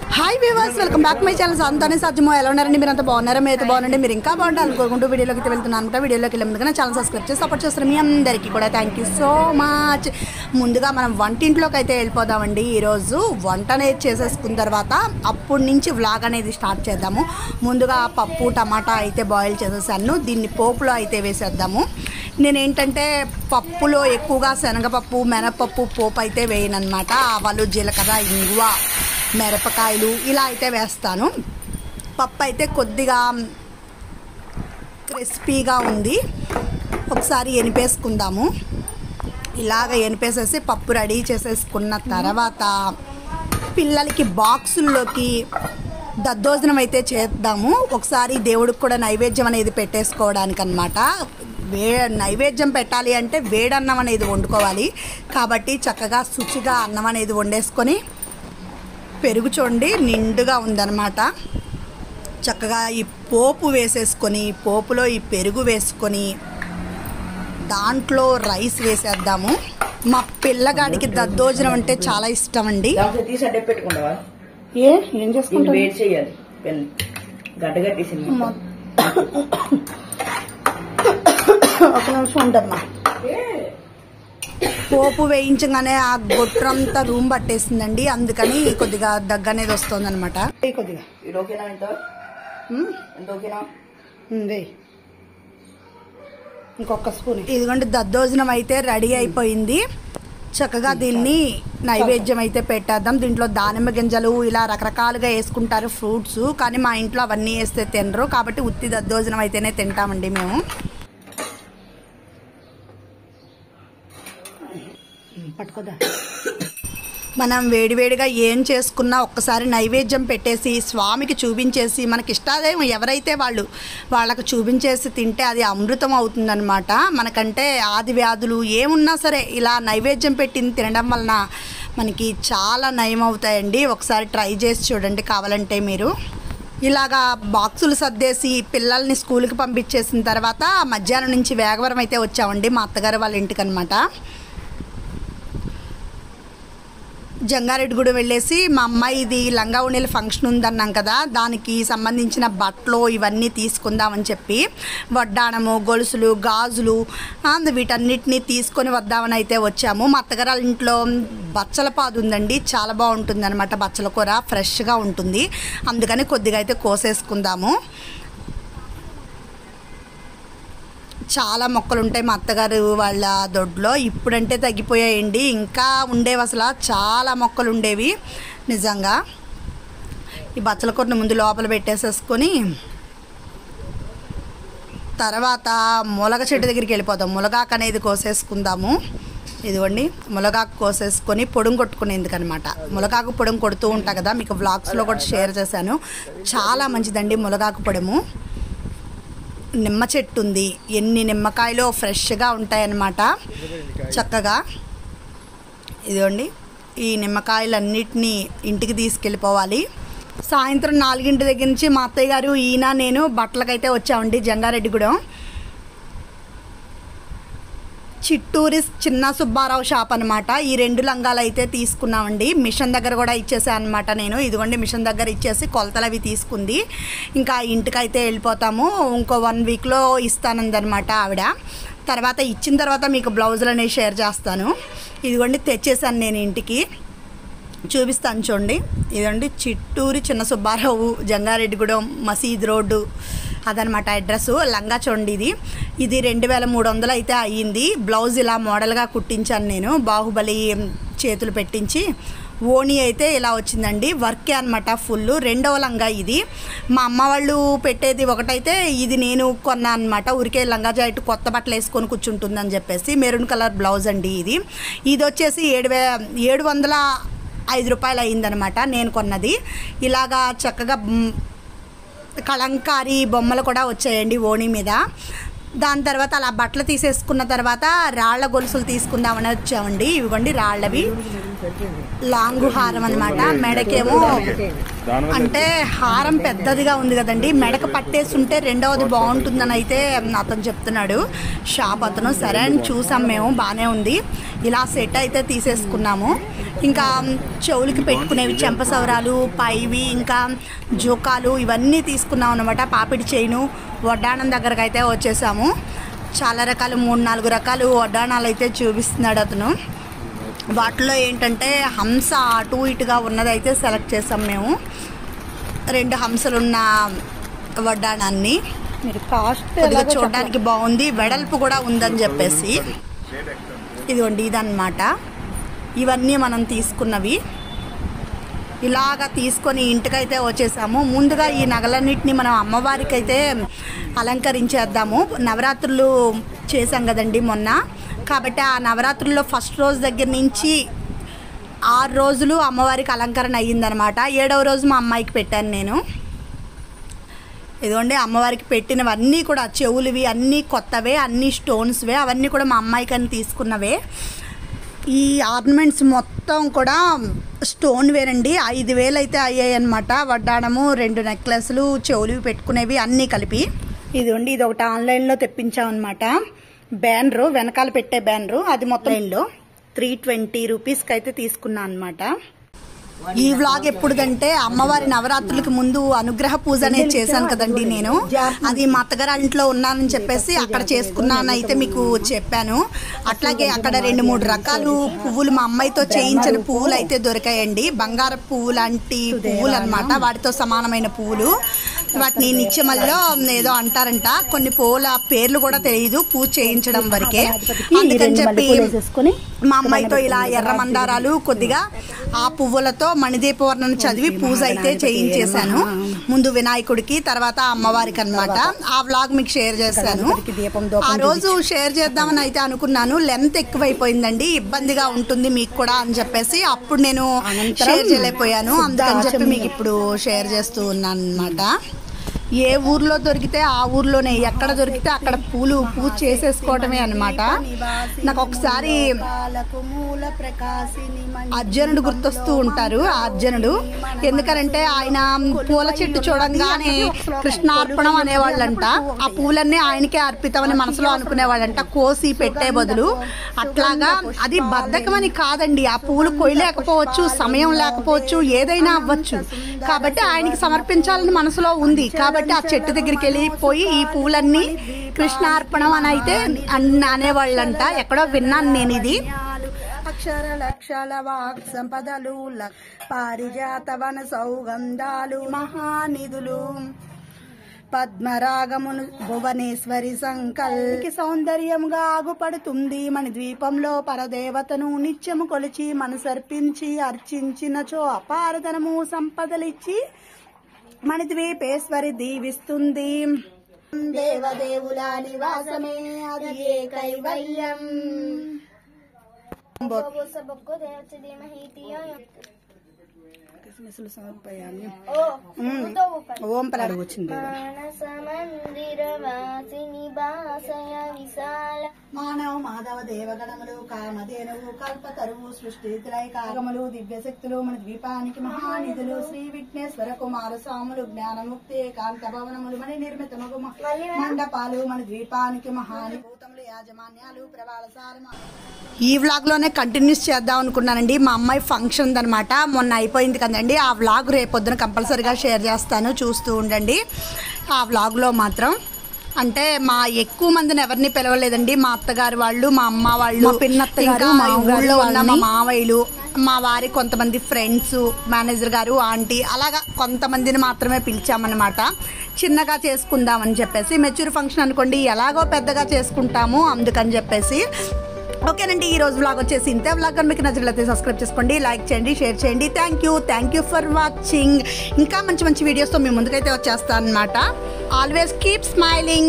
Hi viewers welcome back my channel సంతానే సత్యమో ఎలా ఉన్నారండి మీరు అంతా బాగున్నారా మీరు అయితే బాగుండండి మీరు ఇంకా బాగుంటారు అనుకుంటూ వీడియోలోకి అయితే వెళ్తున్నాను అనమాట వీడియోలోకి వెళ్ళే ముందుగా ఛానల్ సబ్స్క్రైబ్ చేసి సపోర్ట్ చేస్తారు మీ అందరికీ కూడా థ్యాంక్ యూ సో మచ్ ముందుగా మనం వంటింట్లోకి అయితే వెళ్ళిపోదామండి ఈరోజు వంట అనేది చేసేసుకున్న తర్వాత అప్పటి నుంచి వ్లాగ్ అనేది స్టార్ట్ చేద్దాము ముందుగా పప్పు టమాటా అయితే బాయిల్ చేసేసాను దీన్ని పోపులో అయితే వేసేద్దాము నేనేంటంటే పప్పులో ఎక్కువగా శనగపప్పు మినపప్పు పోపు అయితే వేయనమాట ఆవాలు జీలకర్ర ఇంగువ మిరపకాయలు ఇలా అయితే వేస్తాను పప్పు అయితే కొద్దిగా క్రిస్పీగా ఉంది ఒకసారి ఎనిపేసుకుందాము ఇలాగ ఎనిపేసేసి పప్పు రెడీ చేసేసుకున్న తర్వాత పిల్లలకి బాక్సుల్లోకి దద్దోజనం అయితే చేద్దాము ఒకసారి దేవుడికి కూడా నైవేద్యం అనేది పెట్టేసుకోవడానికి అనమాట వే నైవేద్యం పెట్టాలి అంటే వేడన్నం అనేది వండుకోవాలి కాబట్టి చక్కగా శుచిగా అన్నం అనేది వండేసుకొని పెరుగు చూడండి నిండుగా ఉందన్నమాట చక్కగా ఈ పోపు వేసేసుకొని పోపులో ఈ పెరుగు వేసుకొని దాంట్లో రైస్ వేసేద్దాము మా పిల్లగాడికి దద్దోజనం అంటే చాలా ఇష్టం అండి దాంట్లో తీసి అడ్డే పెట్టుకుంటావా ఏ ఏం దీన్ని చేసుకుంటాం వేడి చేయాలి పెన్ గడ్డ కట్టేసింది ఒక నిమిషం ఉండమ్మా పోపు వేయించగానే ఆ గొట్రంతా రూమ్ పట్టేసిందండి అందుకని కొద్దిగా దగ్గ అనేది వస్తుంది అనమాట కొద్దిగా ఇది ఓకేనా ఎంత ఉమ్, ఎంత ఓకేనా ఉంది ఇంకొక స్పూన్ ఇదిగోండి దద్దోజనం అయితే రెడీ అయిపోయింది చక్కగా దీన్ని నైవేద్యం అయితే పెట్టేద్దాం దీంట్లో దానిమ్మ గింజలు ఇలా రకరకాలుగా వేసుకుంటారు ఫ్రూట్స్ కానీ మా ఇంట్లో అవన్నీ వేస్తే తినరు కాబట్టి ఉత్తి దద్దోజనం అయితేనే తింటామండి మేము పట్టుకోదా మనం వేడివేడిగా ఏం చేసుకున్నా ఒక్కసారి నైవేద్యం పెట్టేసి స్వామికి చూపించేసి మనకి ఇష్టాదేమో ఎవరైతే వాళ్ళు వాళ్ళకు చూపించేసి తింటే అది అమృతం అవుతుందన్నమాట మనకంటే ఆది వ్యాధులు ఏమున్నా సరే ఇలా నైవేద్యం పెట్టింది తినడం వలన మనకి చాలా నయం అవుతాయండి ఒకసారి ట్రై చేసి చూడండి కావాలంటే మీరు ఇలాగా బాక్సులు సర్దేసి పిల్లల్ని స్కూల్కి పంపించేసిన తర్వాత మధ్యాహ్నం నుంచి వేగవరం అయితే వచ్చామండి మా అత్తగారు వాళ్ళ ఇంటికి అనమాట జంగారెడ్డిగూడెం వెళ్ళేసి మా అమ్మాయిది లంగా ఉండేల ఫంక్షన్ ఉందన్నాం కదా దానికి సంబంధించిన బట్టలు ఇవన్నీ తీసుకుందామని చెప్పి వడ్డాణము గొలుసులు గాజులు ఆ, వీటన్నిటిని తీసుకొని వద్దామని అయితే వచ్చాము మా అత్తగారు వాళ్ళ ఇంట్లో బచ్చల పాదు ఉందండి చాలా బాగుంటుంది అనమాట బచ్చల కూర ఫ్రెష్గా ఉంటుంది అందుకని కొద్దిగా అయితే కోసేసుకుందాము చాలా మొక్కలు ఉంటాయి మా అత్తగారు వాళ్ళ దొడ్లో ఇప్పుడంటే తగ్గిపోయాయండి ఇంకా ఉండేవి అసలు చాలా మొక్కలు ఉండేవి నిజంగా ఈ బచ్చల కూరని ముందు లోపల పెట్టేసేసుకొని తర్వాత ములగ చెట్టు దగ్గరికి వెళ్ళిపోదాం ములగాకు అనేది కోసేసుకుందాము ఇదిగోండి ములగాకు కోసేసుకొని పొడుం కొట్టుకునేందుకనమాట ములగాకు పొడుం కొడుతూ ఉంటా కదా మీకు వ్లాగ్స్లో కూడా షేర్ చేశాను చాలా మంచిదండి ములగాకు పొడము నిమ్మ చెట్టు ఉంది ఎన్ని నిమ్మకాయలు ఫ్రెష్గా ఉంటాయన్నమాట చక్కగా ఇదిగోండి ఈ నిమ్మకాయలన్నిటినీ ఇంటికి తీసుకెళ్ళిపోవాలి సాయంత్రం నాలుగింటి దగ్గర నుంచి మా అత్తయ్య గారు ఈయన నేను బట్టలకైతే వచ్చామండి జంగారెడ్డిగూడెం చిట్టూరి చిన్న సుబ్బారావు షాప్ అనమాట ఈ రెండు లంగాలు అయితే తీసుకున్నామండి మిషన్ దగ్గర కూడా ఇచ్చేసాను అనమాట నేను ఇదిగోండి మిషన్ దగ్గర ఇచ్చేసి కొలతలు అవి తీసుకుంది ఇంకా ఇంటికైతే వెళ్ళిపోతాము ఇంకో వన్ వీక్లో ఇస్తానందనమాట ఆవిడ తర్వాత ఇచ్చిన తర్వాత మీకు బ్లౌజులు అనేవి షేర్ చేస్తాను ఇదిగోండి తెచ్చేసాను నేను ఇంటికి చూపిస్తాను చూడండి ఇదండి చిట్టూరి చిన్న సుబ్బారావు జంగారెడ్డిగూడెం మసీద్ రోడ్డు అదనమాట అడ్రస్ లంగా చూడండి ఇది ఇది రెండు వేల మూడు వందలు అయితే అయ్యింది బ్లౌజ్ ఇలా మోడల్గా కుట్టించాను నేను బాహుబలి చేతులు పెట్టించి ఓణి అయితే ఇలా వచ్చిందండి వర్కే అనమాట ఫుల్ రెండవ లంగా ఇది మా అమ్మ వాళ్ళు పెట్టేది ఒకటైతే ఇది నేను కొన్నా అనమాట ఊరికే లంగా జాకెట్ కొత్త బట్టలు వేసుకొని కూర్చుంటుందని చెప్పేసి మెరూన్ కలర్ బ్లౌజ్ అండి ఇది ఇది వచ్చేసి ఏడు వే ఏడు వందల ఐదు రూపాయలు అయిందనమాట నేను కొన్నది ఇలాగా చక్కగా మ్, కలంకారీ బొమ్మలు కూడా వచ్చాయండి ఓణి మీద దాని తర్వాత అలా బట్టలు తీసేసుకున్న తర్వాత రాళ్ల గొలుసులు తీసుకుందామని వచ్చామండి ఇవిగోండి రాళ్ళవి లాంగు హారం అనమాట మెడకేమో అంటే హారం పెద్దదిగా ఉంది కదండి మెడకు పట్టేసి ఉంటే రెండవది బాగుంటుందని అయితే అతను చెప్తున్నాడు షాప్ అతను సరే అని చూసాం మేము బాగానే ఉంది ఇలా సెట్ అయితే తీసేసుకున్నాము ఇంకా చెవులకి పెట్టుకునేవి చెంపసవరాలు పైవి ఇంకా జోకాలు ఇవన్నీ తీసుకున్నాం అనమాట పాపిడి చైను వడ్డాణం దగ్గరకు అయితే వచ్చేసాము చాలా రకాలు మూడు నాలుగు రకాలు వడ్డాణాలు అయితే చూపిస్తున్నాడు అతను వాటిలో ఏంటంటే హంస అటు ఇటుగా ఉన్నదైతే సెలెక్ట్ చేసాం మేము రెండు హంసలున్న వడ్డాణాన్ని మీరు కాస్ట్ కొద్దిగా చూడడానికి బాగుంది వెడల్పు కూడా ఉందని చెప్పేసి ఇదిగోండి ఇదన్నమాట ఇవన్నీ మనం తీసుకున్నవి ఇలాగా తీసుకొని ఇంటికైతే వచ్చేసాము ముందుగా ఈ నగలన్నిటిని మనం అమ్మవారికి అయితే అలంకరించేద్దాము నవరాత్రులు చేసాం కదండి మొన్న కాబట్టి ఆ నవరాత్రుల్లో ఫస్ట్ రోజు దగ్గర నుంచి ఆరు రోజులు అమ్మవారికి అలంకరణ అయ్యిందనమాట ఏడవ రోజు మా అమ్మాయికి పెట్టాను నేను ఇదిగోండి అమ్మవారికి పెట్టినవన్నీ కూడా చెవులువి అన్నీ కొత్తవే అన్నీ స్టోన్స్వే అవన్నీ కూడా మా అమ్మాయికి అని తీసుకున్నవే ఈ ఆర్నమెంట్స్ మొత్తం కూడా స్టోన్ వేరండి ఐదు వేలు అయితే అయ్యాయి అనమాట వడ్డాణము రెండు నెక్లెస్లు చెవులు పెట్టుకునేవి అన్నీ కలిపి ఇదిగోండి ఇది ఒకటి ఆన్లైన్లో తెప్పించామన్నమాట బ్యానరు వెనకాల పెట్టే బ్యానరు అది మొత్తం లైన్లో త్రీ ట్వంటీ రూపీస్కి అయితే తీసుకున్నాను అనమాట ఈ వ్లాగ్ ఎప్పుడుదంటే అమ్మవారి నవరాత్రులకు ముందు అనుగ్రహ పూజ అనేది చేశాను కదండి నేను అది మా అత్తగారి ఇంట్లో ఉన్నానని చెప్పేసి అక్కడ చేసుకున్నాను అయితే మీకు చెప్పాను అట్లాగే అక్కడ రెండు మూడు రకాలు పువ్వులు మా అమ్మాయితో చేయించిన పువ్వులు అయితే దొరికాయండి బంగారు పువ్వు లాంటి పువ్వులు అనమాట వాటితో సమానమైన పువ్వులు వాటిని నిత్యమల్లో ఏదో అంటారంట కొన్ని పువ్వుల పేర్లు కూడా తెలియదు పూజ చేయించడం వరకే అందుకని చెప్పి వేసేసుకొని మా అమ్మాయితో ఇలా ఎర్ర మందారాలు కొద్దిగా ఆ పువ్వులతో మణిదీపవర్ణను చదివి పూజ అయితే చేయించేశాను ముందు వినాయకుడికి తర్వాత అమ్మవారికి అన్నమాట ఆ వ్లాగ్ మీకు షేర్ చేశాను గణపతికి దీపం దూపం ఆ రోజు షేర్ చేద్దామని అయితే అనుకున్నాను లెంత్ ఎక్కువైపోయిందండి ఇబ్బందిగా ఉంటుంది మీకు కూడా అని చెప్పేసి అప్పుడు నేను షేర్ చేయలేకపోయాను అందుకని చెప్పి మీకు ఇప్పుడు షేర్ చేస్తూ ఉన్నాను అనమాట ఏ ఊర్లో దొరికితే ఆ ఊర్లోనే ఎక్కడ దొరికితే అక్కడ పూలు పూజ చేసేసుకోవటమే అన్నమాట నాకు ఒకసారి అర్జునుడు గుర్తొస్తూ ఉంటారు ఆ అర్జునుడు ఎందుకనంటే ఆయన పూల చెట్టు చూడంగానే కృష్ణార్పణం అనేవాళ్ళంట ఆ పూలన్నీ ఆయనకే అర్పితమని మనసులో అనుకునేవాళ్ళంట కోసి పెట్టే బదులు అట్లాగా అది బద్ధకమని కాదండి ఆ పూలు కొయ్యలేకపోవచ్చు సమయం లేకపోవచ్చు ఏదైనా అవ్వచ్చు కాబట్టి ఆయనకి సమర్పించాలని మనసులో ఉంది కాబట్టి ఆ చెట్టు దగ్గరికి వెళ్ళిపోయి ఈ పూలన్నీ కృష్ణార్పణం అని అయితే అన్- అనేవాళ్ళంట ఎక్కడో విన్నాను నేను ఇది అక్షర లక్షల వాక్ సంపదలు ల- పారిజాత వన సౌగంధాలు మహానిధులు పద్మరాగమును భువనేశ్వరి సంకల్కి సౌందర్యముగా ఆగుపడుతుంది మన ద్వీపంలో పరదేవతను నిత్యము కొలిచి మనసర్పించి అర్చించినచో అపారధనము సంపదలిచ్చి మన ద్వీపేశ్వరి దీవిస్తుంది దేవదేవుల నివాసమే అది ఏ కైవల్యం కిస్మిస్లు సమర్పయామి ఓం పలాడు వచ్చింది మానసమందిరవాసిని బాసయ విశాల మానవ మాధవ దేవగణములు కామధేనువు కల్పతరువు సృష్టి కాగములు దివ్యశక్తులు మన ద్వీపానికి మహానిధులు శ్రీ విఘ్నేశ్వర కుమార స్వాములు జ్ఞానముక్తి ఏకాంత భవనములు మన నిర్మితమగు మ- మండపాలు మన ద్వీపానికి మహానుభూతములు యాజమాన్యాలు ప్రవాళసారమ ఈ వ్లాగ్ లోనే కంటిన్యూస్ చేద్దాం అనుకున్నానండి మా అమ్మాయి ఫంక్షన్ అనమాట మొన్న అయిపోయింది కదండి ఆ వ్లాగ్ రేపొద్దున కంపల్సరిగా షేర్ చేస్తాను చూస్తూ ఉండండి ఆ వ్లాగ్లో మాత్రం అంటే మా ఎక్కువ మందిని ఎవరిని పిలవలేదండి మా అత్తగారు వాళ్ళు మా అమ్మ వాళ్ళు మా పిన్నత్తగారు, ఇంకా మా ఈ అమ్మగారు ఊళ్ళో ఉన్న మా వాళ్ళని. మావయ్యలు మా వారి కొంతమంది ఫ్రెండ్స్ మేనేజర్ గారు ఆంటీ అలాగా కొంతమందిని మాత్రమే పిలిచామన్నమాట చిన్నగా చేసుకుందామని చెప్పేసి మెచ్యూర్ ఫంక్షన్ అనుకోండి ఎలాగో పెద్దగా చేసుకుంటాము అందుకని చెప్పేసి ఓకేనండి ఈ రోజు వ్లాగ్ వచ్చేసి ఇంతే వ్లాగ్ కనుక మీకు నచ్చినట్లయితే సబ్స్క్రైబ్ చేసుకోండి లైక్ చేయండి షేర్ చేయండి thank you thank you for watching ఇంకా మంచి మంచి వీడియోస్తో మీ ముందుకైతే వచ్చేస్తాను అనమాట ఆల్వేస్ కీప్ స్మైలింగ్